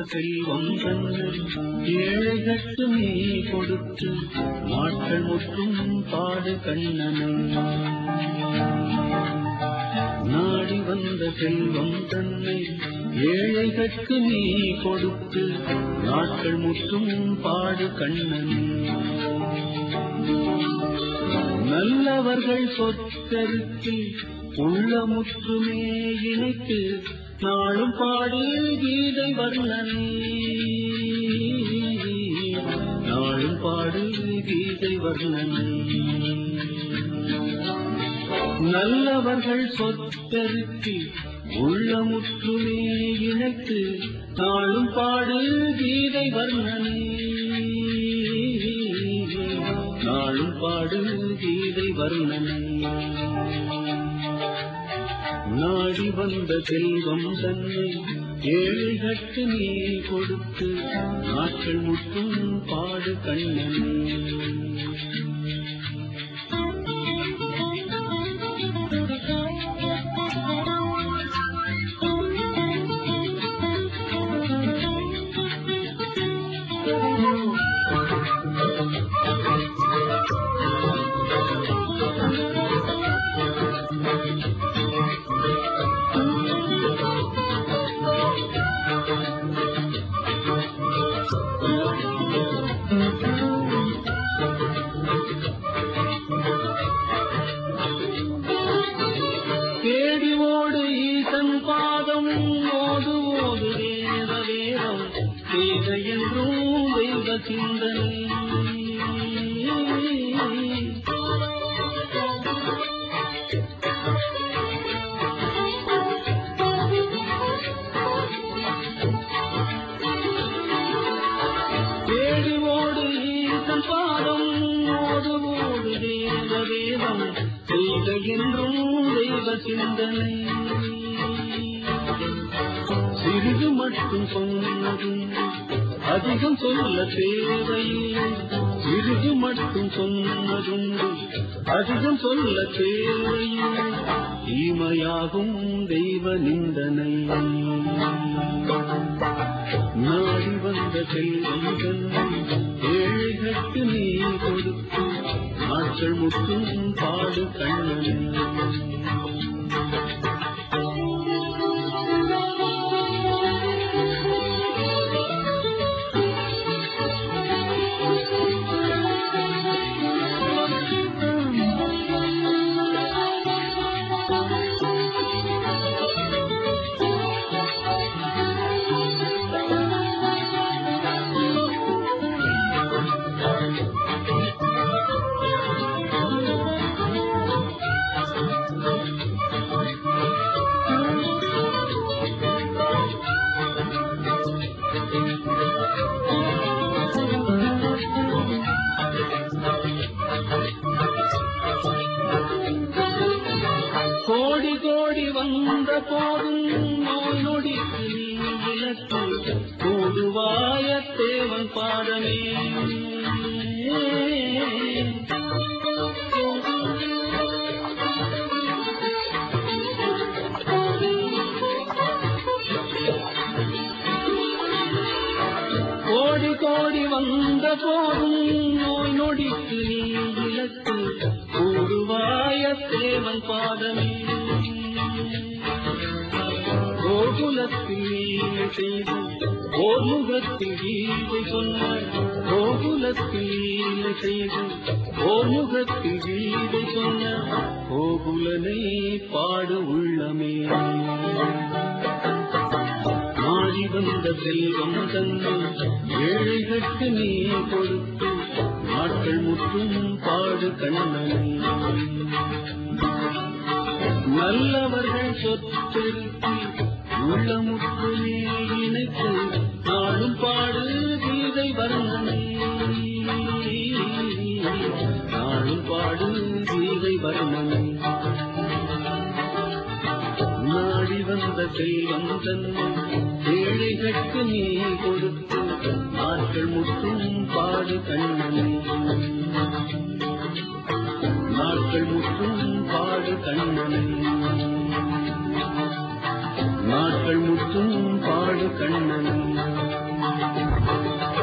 செல்வம் தந்து ஏழைகட்டு நீ கொடுத்து நாட்கள் முற்றும் பாடு கண்ணனை நாடி வந்த செல்வம் தன்னை ஏழைகட்கு நீ கொடுத்து நாட்கள் முற்றும் பாடு கண்ணன் நல்லவர்கள் சொற்கருக்கு உள்ள முற்றுமே இணைத்து நாளும் பாடு கீதை வர்ணனை நாளும் பாடு கீதை வர்ணனை நல்லவர்கள் சொத்தருக்கு உள்ளமுற்றுமே இணைத்து நாளும் பாடு கீதை வர்ணனை நாளும் பாடு கீதை வர்ணனை நாடி வந்த செல்வம் தன்னை ஏழைகட்டு நீ கொடுத்து நாட்கள் முற்றும் பாடு கண்ணனை தேடி ஓடு ஈசன் பாதம் ஓது ஓது வேத வேதம் வேத என்றும் தெய்வ சிந்தனை தேடி ஓடு ஈசன் பாதம் ஓடு ஓடு வேத வேதம் தெய்வ என்றும் தெய்வ சிந்தனை சிறிது மட்டும் சொன்னதும் அதிகம் சொல்ல தேவையில்லை சிறிது மட்டும் சொன்னதும் அதிகம் சொல்ல தேவையில்லை தீமையாகும் தெய்வ நிந்தனை நாடி வந்த செல்வம் தன்னை ஏழைகட்டு நீ கொடுத்து நாட்கள் முற்றும் பாடு கண்ணன் கோடி கோடி வந்த போதும் நோய் நொடிக்கு நீ விலக்கு கூடுவாய தேவன் பாதமே கோடி கோடி வந்த போதும் நோய் நொடிக்கு நீ விலக்கு கூடுவாய தேவன் பாதமே கோகுலத்தில் நீ செய்து ஓர் முகத்தில் கீதை சொன்னார் கோகுலத்தில் நீ செய்து ஓர் முகத்தில் கீதை சொன்னார் கோகுலனை பாடு உள்ளமே நாடி வந்த செல்வம் தந்து ஏழைகட்டு நீ கொடுத்து நாட்கள் முற்றும் பாடு கண்ணனை நல்லவர்கள் சொத்திற்கு உள்ளமுற்றுமே இணைத்து நாடும் பாடு கீதை வர்ணனை நாடும் பாடு கீதை வர்ணனை நாடி வந்த செல்வம் தன்னை ஏழைகட்கு நீ கொடுத்து நாட்கள் முற்றும் பாடு கண்ணனை நாட்கள் முற்றும் பாடு கண்ணனை நாட்கள் நாட்கள் முற்றும் பாடு கண்ணன்